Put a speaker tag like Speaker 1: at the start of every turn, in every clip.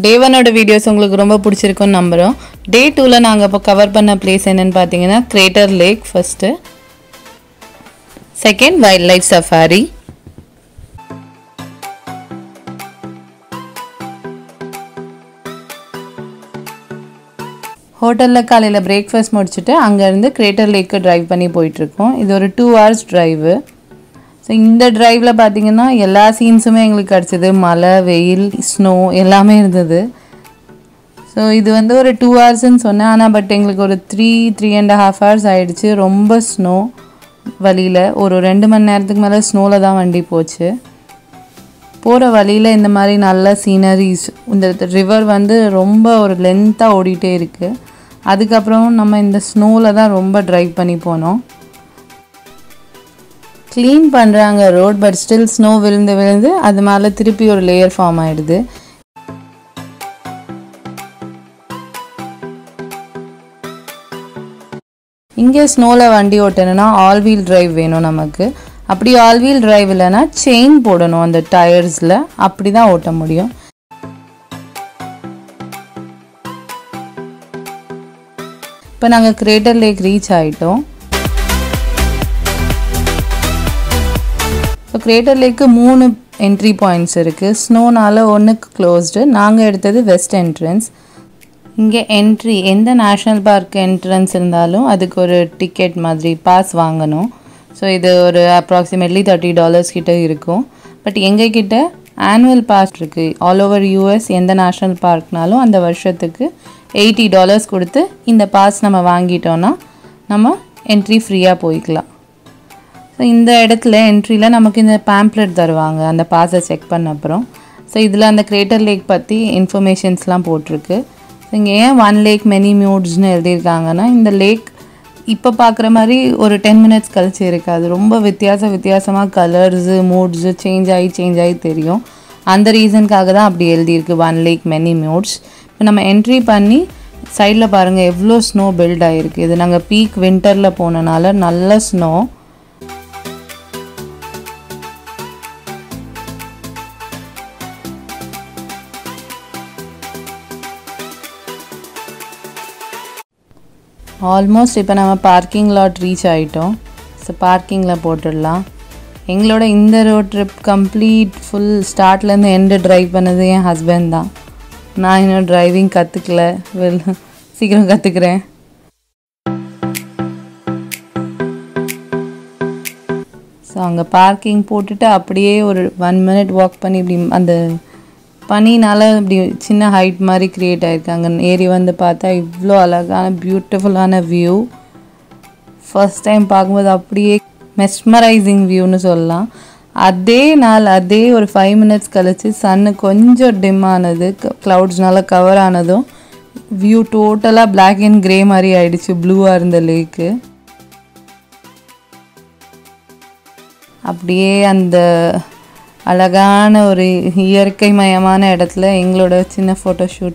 Speaker 1: டே ஒனோட videos உங்களுக்கு ரொம்ப பிடிச்சிருக்குன்னு நம்புகிறோம் டே டூவில் நாங்கள் இப்போ கவர் பண்ண பிளேஸ் என்னன்னு பார்த்தீங்கன்னா Crater Lake first second wild life safari ஹோட்டலில் காலையில் பிரேக்ஃபாஸ்ட் முடிச்சுட்டு அங்கேருந்து கிரேட்டர் லேக்கு ட்ரைவ் பண்ணி போயிட்டுருக்கோம் இது ஒரு டூ ஹவர்ஸ் ட்ரைவு ஸோ இந்த ட்ரைவில் பார்த்தீங்கன்னா எல்லா சீன்ஸுமே எங்களுக்கு கிடச்சிது மழை வெயில் ஸ்னோ எல்லாமே இருந்தது ஸோ இது வந்து ஒரு டூ ஹவர்ஸ்ன்னு சொன்னேன் ஆனால் பட் எங்களுக்கு ஒரு three three and half hours ஆயிடுச்சு ரொம்ப ஸ்னோ வழியில் ஒரு ரெண்டு மணி நேரத்துக்கு மேலே ஸ்னோவில் தான் வண்டி போச்சு போகிற வழியில் இந்த மாதிரி நல்ல சீனரிஸ் இந்த ரிவர் வந்து ரொம்ப ஒரு லென்த்தாக ஓடிட்டே இருக்குது அதுக்கப்புறம் நம்ம இந்த ஸ்னோவில் தான் ரொம்ப ட்ரைவ் பண்ணி போனோம் க்ளீன் பண்ணுறாங்க ரோட் பட் ஸ்டில் ஸ்னோ விழுந்து விழுந்து அது மேலே திருப்பி ஒரு லேயர் ஃபார்ம் ஆகிடுது இங்கே ஸ்னோவில் வண்டி ஓட்டணும்னா ஆல் வீல் டிரைவ் வேணும் நமக்கு அப்படி ஆல் வீல் டிரைவ் இல்லைன்னா செயின் போடணும் அந்த டயர்ஸில் அப்படி தான் ஓட்ட முடியும் இப்போ நாங்கள் கிரேட்டர் லேக் ரீச் ஆகிட்டோம் ஸோ கிரேட்டர் லேக்கு மூணு என்ட்ரி பாயிண்ட்ஸ் இருக்குது ஸ்னோனால் ஒன்றுக்கு க்ளோஸ்டு நாங்கள் எடுத்தது வெஸ்ட் என்ட்ரன்ஸ் இங்கே என்ட்ரி எந்த நேஷ்னல் பார்க் என்ட்ரன்ஸ் இருந்தாலும் அதுக்கு ஒரு டிக்கெட் மாதிரி பாஸ் வாங்கணும் ஸோ இது ஒரு அப்ராக்சிமேட்லி தேர்ட்டி டாலர்ஸ் கிட்ட இருக்கும் பட் எங்ககிட்ட ஆனுவல் பாஸ் இருக்குது ஆல் ஓவர் யூஎஸ் எந்த நேஷ்னல் பார்க்னாலும் அந்த வருஷத்துக்கு எயிட்டி டாலர்ஸ் கொடுத்து இந்த பாஸ் நம்ம வாங்கிட்டோன்னா நம்ம என்ட்ரி ஃப்ரீயாக போய்க்கலாம் ஸோ இந்த இடத்துல என்ட்ரியில் நமக்கு இந்த பேம்ப்ளெட் தருவாங்க அந்த பாஸை செக் பண்ண அப்புறம் ஸோ இதில் அந்த கிரேட்டர் லேக் பற்றி இன்ஃபர்மேஷன்ஸ்லாம் போட்டிருக்கு ஸோ இங்கே ஏன் ஒன் லேக் மெனி மியூட்ஸ்னு எழுதியிருக்காங்கன்னா இந்த லேக் இப்போ பார்க்குற மாதிரி ஒரு டென் மினிட்ஸ் கழிச்சு இருக்காது ரொம்ப வித்தியாச வித்தியாசமாக கலர்ஸு மூட்ஸு சேஞ்ச் ஆகி சேஞ்ச் ஆகி தெரியும் அந்த ரீசனுக்காக தான் அப்படி எழுதியிருக்கு ஒன் லேக் மெனி மியூட்ஸ் இப்போ நம்ம என்ட்ரி பண்ணி சைடில் பாருங்கள் எவ்வளோ ஸ்னோ பில்ட் ஆகிருக்கு இது நாங்கள் பீக் வின்டரில் போனனால நல்ல ஸ்னோ ஆல்மோஸ்ட் இப்போ நம்ம பார்க்கிங் லாட் ரீச் ஆகிட்டோம் ஸோ பார்க்கிங்கில் போட்டுடலாம் எங்களோட இந்த ரோட் ட்ரிப் கம்ப்ளீட் ஃபுல் ஸ்டார்ட்லேருந்து எண்டு ட்ரைவ் பண்ணது என் ஹஸ்பண்ட் தான் நான் இன்னும் டிரைவிங் கற்றுக்கல வெல் சீக்கிரம் கற்றுக்குறேன் ஸோ அங்கே பார்க்கிங் போட்டுட்டு அப்படியே ஒரு ஒன் மினிட் வாக் பண்ணி இப்படி அந்த பனினால இப்படி சின்ன ஹைட் மாதிரி க்ரியேட் ஆயிருக்கு அங்கே ஏறி வந்து பார்த்தா இவ்வளோ அழகான பியூட்டிஃபுல்லான வியூ ஃபர்ஸ்ட் டைம் பார்க்கும்போது அப்படியே மெஸ்மரைசிங் வியூன்னு சொல்லலாம் அதே நாள் அதே ஒரு ஃபைவ் மினிட்ஸ் கழிச்சு சன்னு கொஞ்சம் டிம் ஆனது க்ளவுட்ஸ்னால கவர் ஆனதும் வியூ டோட்டலாக பிளாக் அண்ட் க்ரே மாதிரி ஆயிடுச்சு ப்ளூவாக இருந்த லேக்கு அப்படியே அந்த அழகான ஒரு இயற்கை மயமான இடத்துல எங்களோட சின்ன ஃபோட்டோ ஷூட்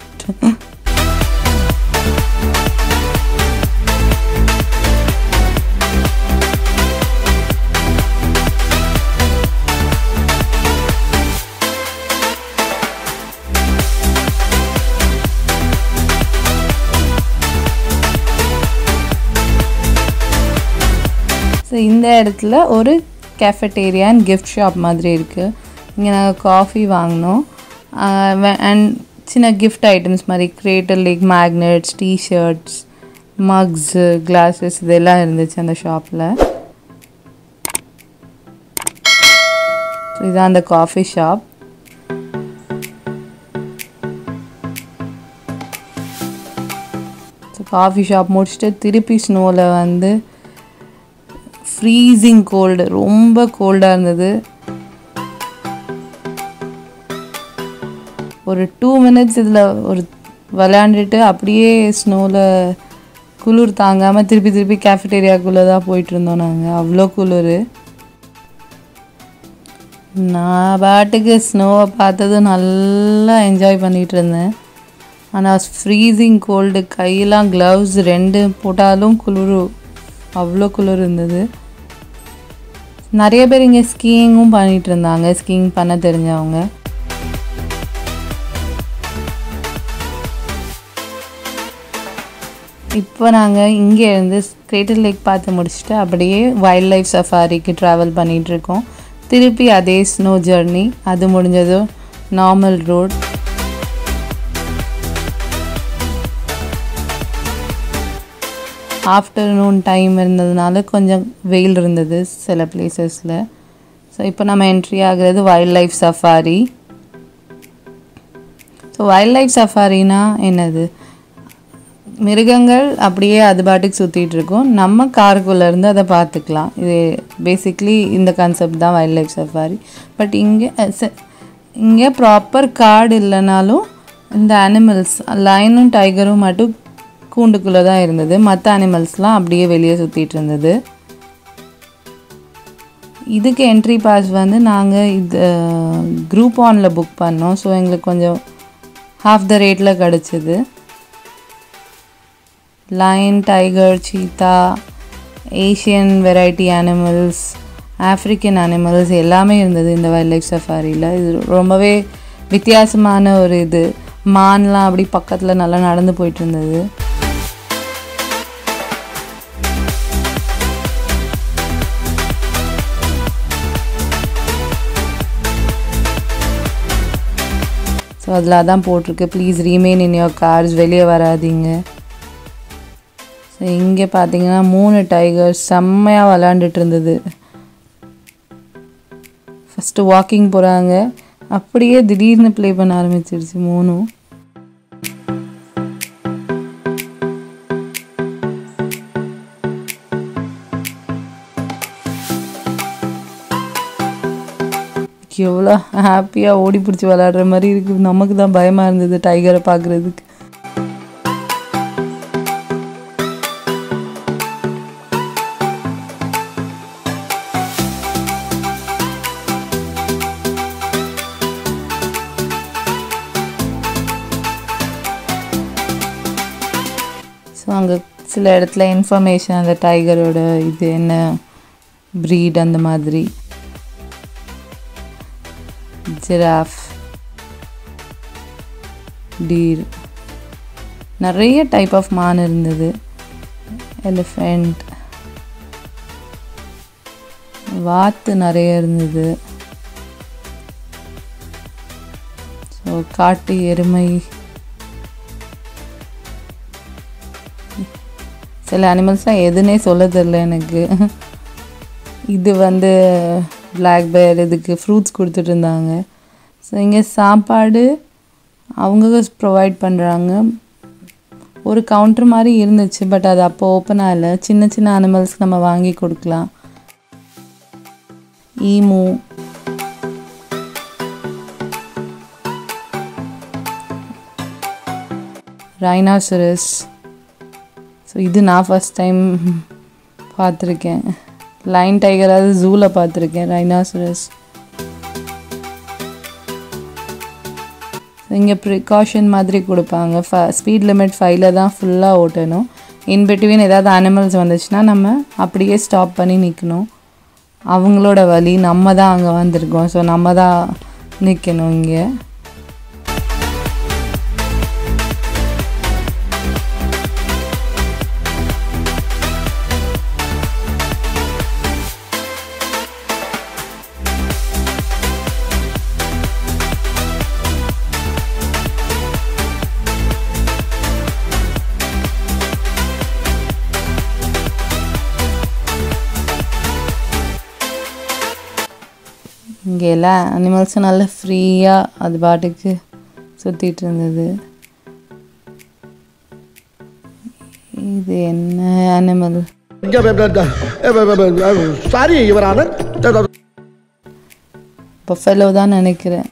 Speaker 1: ஸோ இந்த இடத்துல ஒரு கேஃபட்டேரியா அண்ட் கிஃப்ட் ஷாப் மாதிரி இருக்குது இங்கே நாங்கள் காஃபி வாங்கினோம் அண்ட் சின்ன கிஃப்ட் ஐட்டம்ஸ் மாதிரி Crater Lake magnets T-shirts mugs glasses இதெல்லாம் இருந்துச்சு அந்த ஷாப்பில் ஸோ இதுதான் அந்த coffee shop so coffee shop முடிச்சுட்டு திருப்பி ஸ்னோவில் வந்து ஃப்ரீசிங் கோல்டு ரொம்ப கோல்டாக இருந்தது ஒரு டூ மினிட்ஸ் இதில் ஒரு விளையாண்டுட்டு அப்படியே ஸ்னோவில் குளிர் தாங்காமல் திருப்பி திருப்பி கேஃபிடேரியாக்குள்ளே தான் போயிட்டு இருந்தோம் நாங்கள் அவ்வளோ குளிர் நான் பாட்டுக்கு ஸ்னோவை பார்த்தது நல்லா என்ஜாய் பண்ணிகிட்டு இருந்தேன் ஆனால் ஃப்ரீசிங் கோல்டு கையெல்லாம் க்ளவுஸ் ரெண்டு போட்டாலும் குளிர் அவ்வளோ குளிர் இருந்தது நிறைய பேர் இங்கே ஸ்கீயிங்கும் பண்ணிகிட்டு இருந்தாங்க ஸ்கீயிங் பண்ண தெரிஞ்சவங்க இப்போ நாங்கள் இங்கே இருந்து கிரேட்டர் லேக் பார்த்து முடிச்சுட்டு அப்படியே வைல்ட் லைஃப் சஃபாரிக்கு ட்ராவல் பண்ணிகிட்ருக்கோம் திருப்பி அதே ஸ்னோ ஜர்னி அது முடிஞ்சதும் நார்மல் ரோட் ஆஃப்டர்நூன் டைம் இருந்ததுனால கொஞ்சம் வெயில் இருந்தது சில பிளேசஸில் ஸோ இப்போ நம்ம என்ட்ரி ஆகிறது wild life safari so wild life சஃபாரினா என்னது மிருகங்கள் அப்படியே அது பாட்டுக்கு சுற்றிட்டு இருக்கும் நம்ம காருக்குள்ளே இருந்து அதை பார்த்துக்கலாம் இது பேசிக்லி இந்த கான்செப்ட் தான் வைல்ட் லைஃப் சஃபாரி பட் இங்கே இங்கே ப்ராப்பர் கார்டு இல்லைனாலும் இந்த அனிமல்ஸ் லைனும் டைகரும் மட்டும் கூண்டுக்குள்ளே தான் இருந்தது மற்ற அனிமல்ஸ்லாம் அப்படியே வெளியே சுற்றிட்டு இருந்தது இதுக்கு என்ட்ரி பாஸ் வந்து நாங்கள் இது குரூப் ஆனில் புக் பண்ணோம் ஸோ எங்களுக்கு கொஞ்சம் ஹாஃப் த ரேட்டில் கிடச்சிது lion tiger cheetah Asian variety animals African animals எல்லாமே இருந்தது இந்த வைல்ட் லைஃப் சஃபாரியில் இது ரொம்பவே வித்தியாசமான ஒரு இது மான்லாம் அப்படி பக்கத்தில் நல்லா நடந்து போயிட்டு இருந்தது ஸோ அதில் அதான் போட்டிருக்கு please remain in your cars வெளியே வராதீங்க ஸோ இங்கே பார்த்தீங்கன்னா மூணு டைகர்ஸ் செம்மையாக விளாண்டுட்டு இருந்தது ஃபஸ்ட்டு வாக்கிங் போகிறாங்க அப்படியே திடீர்னு ப்ளே பண்ண ஆரம்பிச்சிருச்சு மூணும் எவ்வளோ ஹாப்பியாக ஓடி பிடிச்சி விளாடுற மாதிரி இருக்குது நமக்கு தான் பயமாக இருந்தது டைகரை பார்க்குறதுக்கு ஸோ அங்கே சில இடத்துல இன்ஃபர்மேஷன் அந்த டைகரோட இது என்ன ப்ரீட் அந்த மாதிரி ஜிராஃப் டீர் நிறைய டைப் ஆஃப் மான் இருந்தது எலிஃபெண்ட் வாத்து நிறைய இருந்தது ஸோ காட்டு எருமை சில அனிமல்ஸ்லாம் எதுனே சொல்ல தெரில எனக்கு இது வந்து பிளாக் பேர் இதுக்கு ஃப்ரூட்ஸ் கொடுத்துட்டு இருந்தாங்க ஸோ இங்கே சாப்பாடு அவங்க ப்ரொவைட் பண்ணுறாங்க ஒரு கவுண்டர் மாதிரி இருந்துச்சு பட் அது அப்போ ஓப்பன் ஆகலை சின்ன சின்ன அனிமல்ஸ் நம்ம வாங்கி கொடுக்கலாம் ஈமு ரைனாசரஸ் ஸோ இது நான் ஃபஸ்ட் டைம் பார்த்துருக்கேன் லைன் டைகராவது ஜூவில் பார்த்துருக்கேன் ரைனாசரஸ் இங்கே ப்ரிகாஷன் மாதிரி கொடுப்பாங்க ஃப ஸ்பீட் லிமிட் ஃபைவ்ல தான் ஃபுல்லாக ஓட்டணும் இன் பிட்வீன் ஏதாவது அனிமல்ஸ் வந்துச்சுன்னா நம்ம அப்படியே ஸ்டாப் பண்ணி நிற்கணும் அவங்களோட வழி நம்ம தான் அங்கே வந்திருக்கோம் ஸோ நம்ம தான் நிற்கணும் இங்கே இங்கே எல்லா அனிமல்ஸும் நல்லா ஃப்ரீயாக அது பாட்டுக்கு சுற்றிட்டு இருந்தது இது என்ன அனிமல்
Speaker 2: சாரி யுவரான
Speaker 1: பஃபலோ தான் நினைக்கிறேன்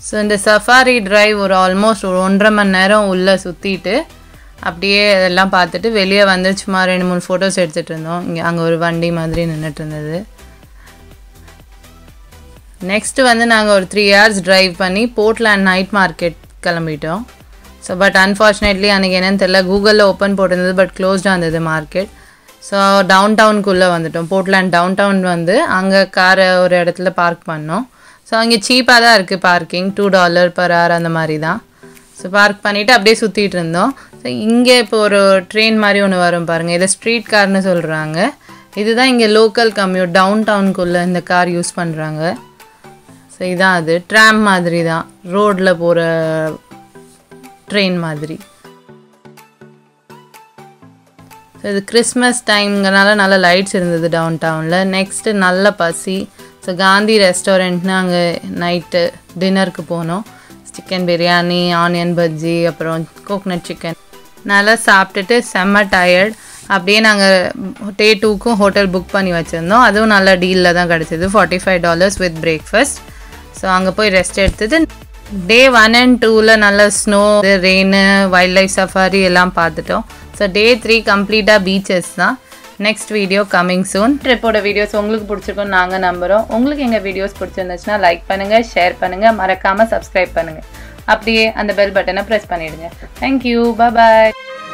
Speaker 1: ஸோ இந்த சஃபாரி டிரைவ் ஒரு ஆல்மோஸ்ட் ஒரு ஒன்றரை மணி நேரம் உள்ளே சுற்றிட்டு அப்படியே இதெல்லாம் பார்த்துட்டு வெளியே வந்து சும்மா ரெண்டு மூணு ஃபோட்டோஸ் எடுத்துகிட்டு இருந்தோம் இங்கே அங்கே ஒரு வண்டி மாதிரி நின்றுட்டு இருந்தது நெக்ஸ்ட்டு வந்து நாங்கள் ஒரு த்ரீ ஹவர்ஸ் டிரைவ் பண்ணி போர்ட்லேண்ட் நைட் மார்க்கெட் கிளம்பிட்டோம் ஸோ பட் அன்ஃபார்ச்சுனேட்லி அன்றைக்கி என்னன்னு தெரியல கூகுளில் ஓப்பன் போட்டிருந்தது பட் க்ளோஸ்டாக இருந்தது மார்க்கெட் ஸோ டவுன் டவுனுக்குள்ளே வந்துட்டோம் போர்ட்லேண்ட் டவுன் டவுன் வந்து அங்கே காரை ஒரு இடத்துல பார்க் பண்ணோம் ஸோ அங்கே சீப்பாக தான் இருக்குது parking two dollar per hour அந்த மாதிரி தான் ஸோ பார்க் பண்ணிவிட்டு அப்படியே சுற்றிட்டு இருந்தோம் ஸோ இங்கே இப்போ ஒரு ட்ரெயின் மாதிரி ஒன்று வரும் பாருங்கள் இதை ஸ்ட்ரீட் கார்னு சொல்கிறாங்க இதுதான் இங்கே லோக்கல் கம்யூட் டவுன் டவுனுக்குள்ளே இந்த கார் யூஸ் பண்ணுறாங்க ஸோ இதான் அது ட்ராம் மாதிரி தான் ரோட்டில் போகிற ட்ரெயின் மாதிரி ஸோ இது கிறிஸ்மஸ் டைம்ங்கிறனால நல்ல லைட்ஸ் இருந்தது டவுன் டவுனில் நெக்ஸ்ட்டு நல்ல பசி ஸோ காந்தி ரெஸ்டாரண்ட்னு அங்கே நைட்டு டின்னருக்கு போனோம் சிக்கன் பிரியாணி ஆனியன் பஜ்ஜி அப்புறம் கோக்னட் சிக்கன் நல்லா சாப்பிட்டுட்டு செம்ம டயர்ட் அப்படியே நாங்கள் டே டூக்கும் ஹோட்டல் புக் பண்ணி வச்சுருந்தோம் அதுவும் நல்ல டீலில் தான் கிடச்சிது forty five dollars with breakfast so அங்கே போய் ரெஸ்ட் எடுத்துட்டு டே ஒன் அண்ட் டூவில் நல்ல snow rain wild life safari எல்லாம் பார்த்துட்டோம் ஸோ டே த்ரீ கம்ப்ளீட்டாக பீச்சஸ் தான் நெக்ஸ்ட் வீடியோ கம்மிங் சூன் ட்ரிப்போட வீடியோஸ் உங்களுக்கு பிடிச்சிருக்கும் நாங்கள் நம்புகிறோம் உங்களுக்கு எங்கள் வீடியோஸ் பிடிச்சிருந்துச்சுன்னா லைக் பண்ணுங்கள் ஷேர் பண்ணுங்கள் மறக்காமல் சப்ஸ்கிரைப் பண்ணுங்கள் அப்படியே அந்த பெல் பட்டனை ப்ரெஸ் பண்ணிவிடுங்க தேங்க்யூ பாய்